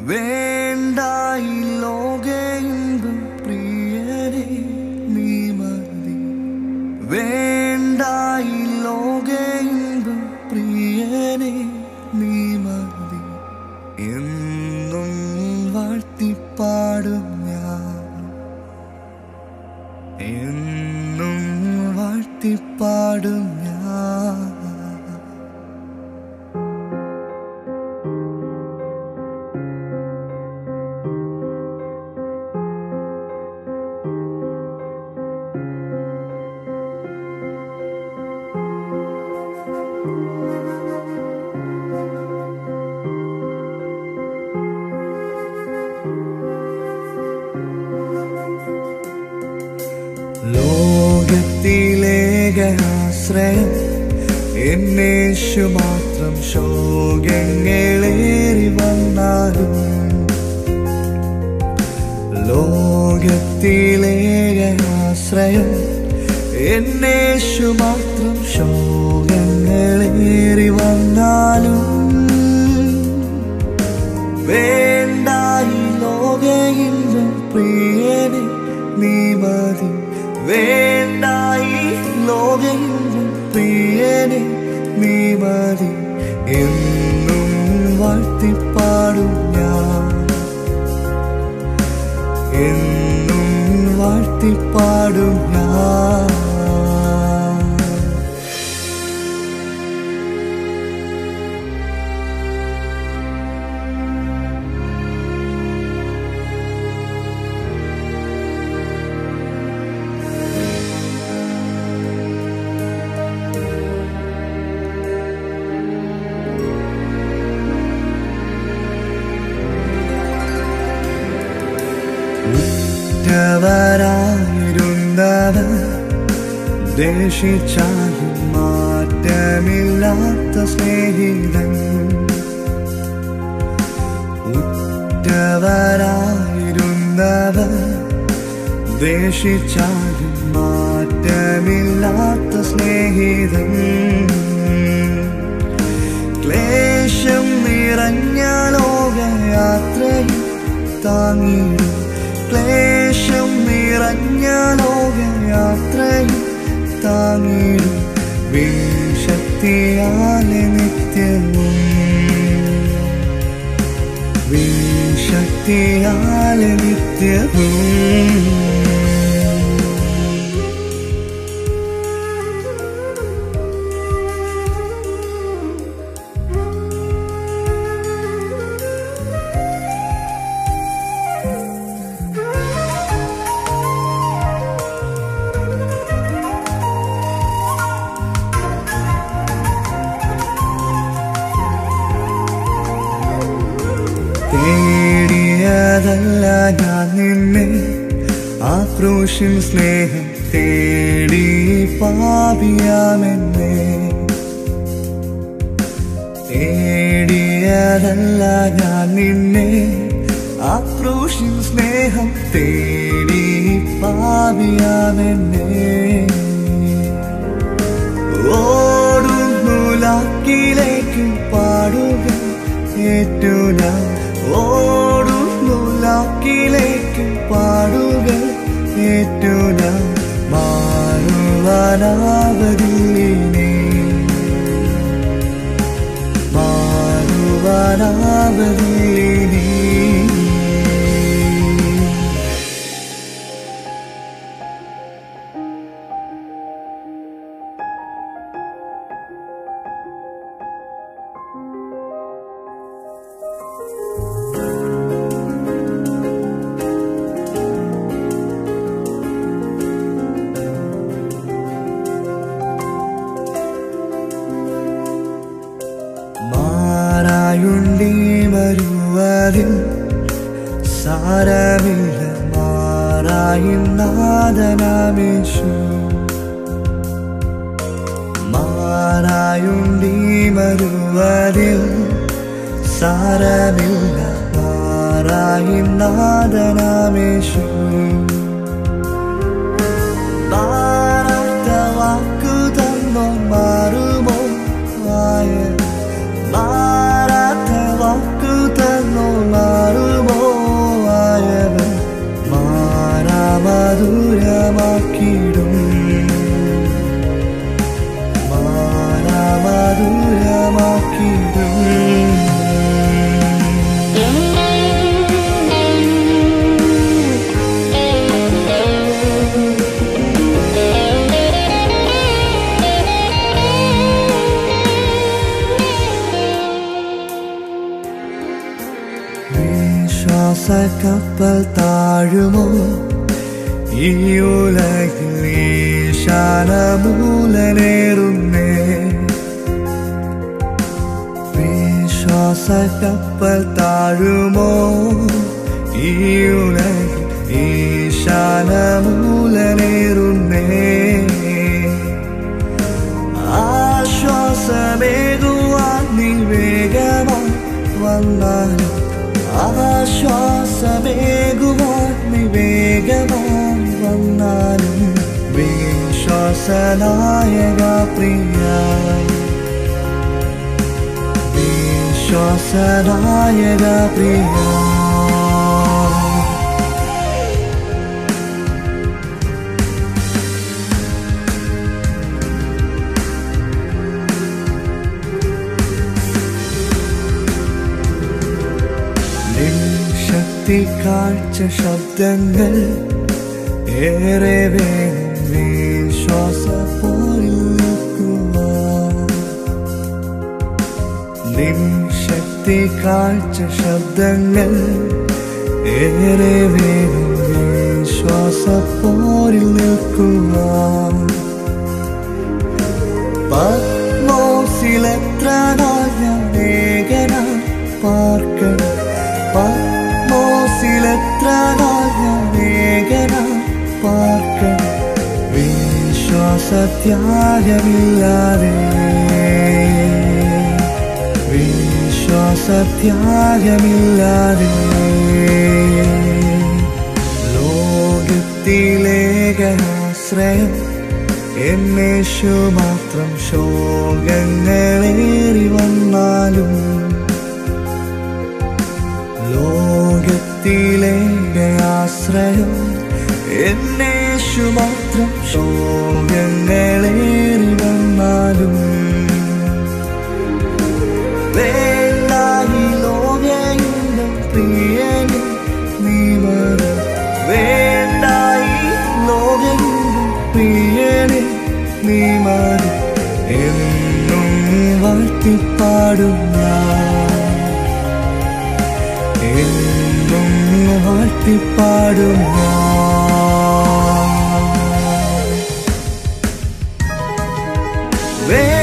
വേണ്ടായി ലോക ഇൻപം പ്രിയരേ നീ മതി വേണ്ടായി ലോക ഇൻപം പ്രിയരേ നീ മതി എന്നും വാഴ്ത്തിപ്പാടും ഞാൻ എന്നും വാഴ്ത്തിപ്പാടും ഞാൻ ലോകത്തിലേക ആശ്രയം എന്നേശു മാത്രം ശോകങ്ങളേറി വന്നാലും ലോകത്തിലേക ആശ്രയം എന്നേശു മാത്രം ശോകങ്ങളേറി വന്നാലും വേണ്ടായി ലോകയിലും പ്രിയനെ നീ മതി വേണ്ടായി ലോകയിലും പ്രിയനെ നീ മതി എന്നും വാഴ്ത്തിപ്പാടും ഞാൻ എന്നും വാഴ്ത്തിപ്പാടും ഞാൻ ഉറ്റവരായിരുന്നവർ ദേശിച്ചാലും മാറ്റമില്ലാത്ത സ്നേഹിതൻ ഉറ്റവരായിരുന്നവർ ദേശിച്ചാലും മാറ്റമില്ലാത്ത സ്നേഹിതൻ ക്ലേശം നിറഞ്ഞ ലോകയാത്രയിൽ താങ്ങിടും ക്ലേശം നിറഞ്ഞ ലോകയാത്രയിൽ താങ്ങിടും വിശക്തിയാലെ നിത്യവും വിശക്തിയാലെ നിത്യവും തേടിയതല്ല ഞാൻ നിന്നെ ആ ക്രൂശിൻ സ്നേഹം തേടി പാപിയാമെന്നെ തേടിയതല്ല ഞാൻ നിന്നെ ആ ക്രൂശിൻ സ്നേഹം തേടി പാപിയാമെന്നെ ഓടുന്നു ലാക്കിലേക്ക് പാടുക ഏറ്റു ഞാൻ ഓടുന്നു ലാക്കിലേക്ക് പാടുക ഏറ്റു ഞാൻ മാറുവാനാവതില്ലേ മാറുവാനാവതില്ലേ മാറായുണ്ടി വരുവതിൽ സാരമില്ല മാറായിന്നാദനാമേശു മാറായുണ്ടി വരുവതിൽ സാരമില്ല മാറായിന്നാദനാമേശു മാറാത്ത വാക്കു തന്നോ മാറുമോ ആയ മാറാത്ത വാക്കു തന്നോ മാറു കപ്പൽ താഴുമോ ഈ ഉലകിൽ ഈശാനമൂലനേറുന്നേ വിശ്വാസ കപ്പൽ താഴുമോ ഈ ഉലകിൽ ഈശാനമൂലനേറുന്നേ ആശ്വാസമേകുവാൻ നീ വേഗമായി വന്നാലും ആശ്വാസമേകുവാൻ നീ വേഗമായി വന്നാലും വിശ്വാസനായക പ്രിയ വിശ്വാസനായക പ്രിയ നിൻ ശക്തി കാഴ്ച ശബ്ദങ്ങൾ ഏറെ വേണം വിശ്വാസ പോരിൽ നിൽക്കുവാൻ നിൻ ശക്തി കാഴ്ച ശബ്ദങ്ങൾ ഏറെ വേണം വിശ്വാസ പോരിൽ നിൽക്കുവാൻ പത്മോസിലെത്ര നാൾ ഞാൻ ഏകനായി പാർക്കണം പത്മോസിലെത്ര നാൾ ഞാൻ ഏകനായി പാർക്കണം വിശ്വാസത്യാഗമില്ലാതെ വിശ്വാസത്യാഗമില്ലാതെ ലോകത്തിലേകയാശ്രയം എന്നേശു മാത്രം ശോകങ്ങളേറി വന്നാലും ലോകത്തിലേകയാശ്രയം എന്നേശു മാത്രം ശോകങ്ങളേറി വന്നാലും വേണ്ട ഈ ലോകയിലും പ്രിയനും നീ മതി വേണ്ട ഈ ലോകയിലും പ്രിയനെ നീ മതി എന്നും വാഴ്ത്തിപ്പാടും ഞാൻ എന്നും വാഴ്ത്തിപ്പാടും ഞാൻ വേ